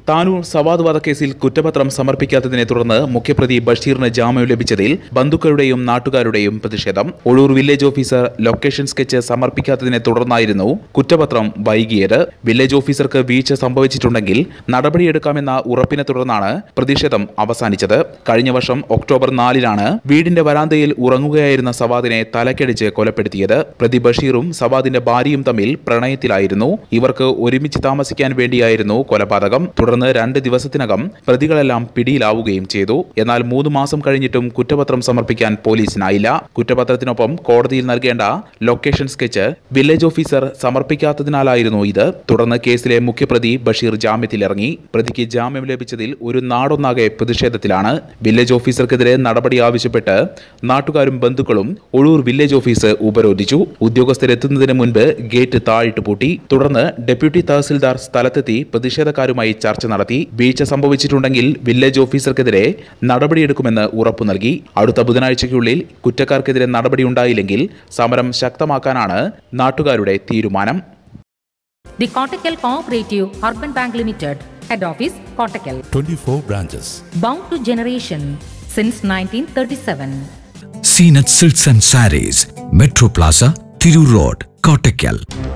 താനൂർ സവാദ് വധക്കേസിൽ കുറ്റപത്രം സമർപ്പിക്കാത്തതിനെ തുടർന്ന് മുഖ്യപ്രതി ബഷീറിന് ജാമ്യം ലഭിച്ചതിൽ ബന്ധുക്കളുടെയും നാട്ടുകാരുടെയും പ്രതിഷേധം Ozhur village officer location sketch സമർപ്പിക്കാത്തതിനെ തുടർന്നായിരുന്നു കുറ്റപത്രം വൈകിയത് വില്ലേജ് ഓഫീസർക്ക് വീഴ്ച സംഭവിച്ചിട്ടുണ്ടെങ്കിൽ നടപടിയെടുക്കാമെന്ന ഉറപ്പിനെ തുടർന്നാണ് പ്രതിഷേധം അവസാനിച്ചത് കഴിഞ്ഞ വർഷം ഒക്ടോബർ നാലിനാണ് വീടിന്റെ വരാന്തയിൽ ഉറങ്ങുകയായിരുന്ന സവാദിനെ തലക്കടിച്ച് കൊലപ്പെടുത്തിയത് പ്രതി ബഷീറും സവാദിന്റെ ഭാര്യയും തമ്മിൽ പ്രണയത്തിലായിരുന്നു ഇവർക്ക് ഒരുമിച്ച് താമസിക്കാൻ വേണ്ടിയായിരുന്നു കൊലപാതകം തുടർന്ന് രണ്ട് ദിവസത്തിനകം പ്രതികളെല്ലാം പിടിയിലാവുകയും ചെയ്തു എന്നാൽ മൂന്ന് മാസം കഴിഞ്ഞിട്ടും കുറ്റപത്രം സമർപ്പിക്കാൻ പോലീസിനായില്ല കുറ്റപത്രത്തിനൊപ്പം കോടതിയിൽ നൽകേണ്ട ലൊക്കേഷൻ സ്കെച്ച് വില്ലേജ് ഓഫീസർ സമർപ്പിക്കാത്തതിനാലായിരുന്നു ഇത് തുടർന്ന് കേസിലെ മുഖ്യപ്രതി ബഷീർ ജാമ്യത്തിലിറങ്ങി പ്രതിക്ക് ജാമ്യം ലഭിച്ചതിൽ ഒരു നാടൊന്നാകെ പ്രതിഷേധത്തിലാണ് വില്ലേജ് ഓഫീസർക്കെതിരെ നടപടി ആവശ്യപ്പെട്ട് നാട്ടുകാരും ബന്ധുക്കളും ഒഴൂർ വില്ലേജ് ഓഫീസ് ഉപരോധിച്ചു ഉദ്യോഗസ്ഥരെത്തുന്നതിന് മുൻപ് ഗേറ്റ് താഴിട്ട് പൂട്ടി തുടർന്ന് ഡെപ്യൂട്ടി തഹസിൽദാർ സ്ഥലത്തെത്തി പ്രതിഷേധക്കാരുമായി ചർച്ച നടത്തി വീഴ്ച സംഭവിച്ചിട്ടുണ്ടെങ്കിൽ വില്ലേജ് ഓഫീസർക്കെതിരെ നടപടിയെടുക്കുമെന്ന് ഉറപ്പു നൽകി അടുത്ത ബുധനാഴ്ചയ്ക്കുള്ളിൽ കുറ്റക്കാർക്കെതിരെ നടപടിയുണ്ടായില്ലെങ്കിൽ സമരം ശക്തമാക്കാനാണ് നാട്ടുകാരുടെ തീരുമാനം The Kottakkal Cooperative Urban Bank Limited, Head Office, Kottakkal. 24 branches. Bound to generation since 1937. Seen at Silks and Saris, Metro Plaza, Thiru Road, Kottakkal.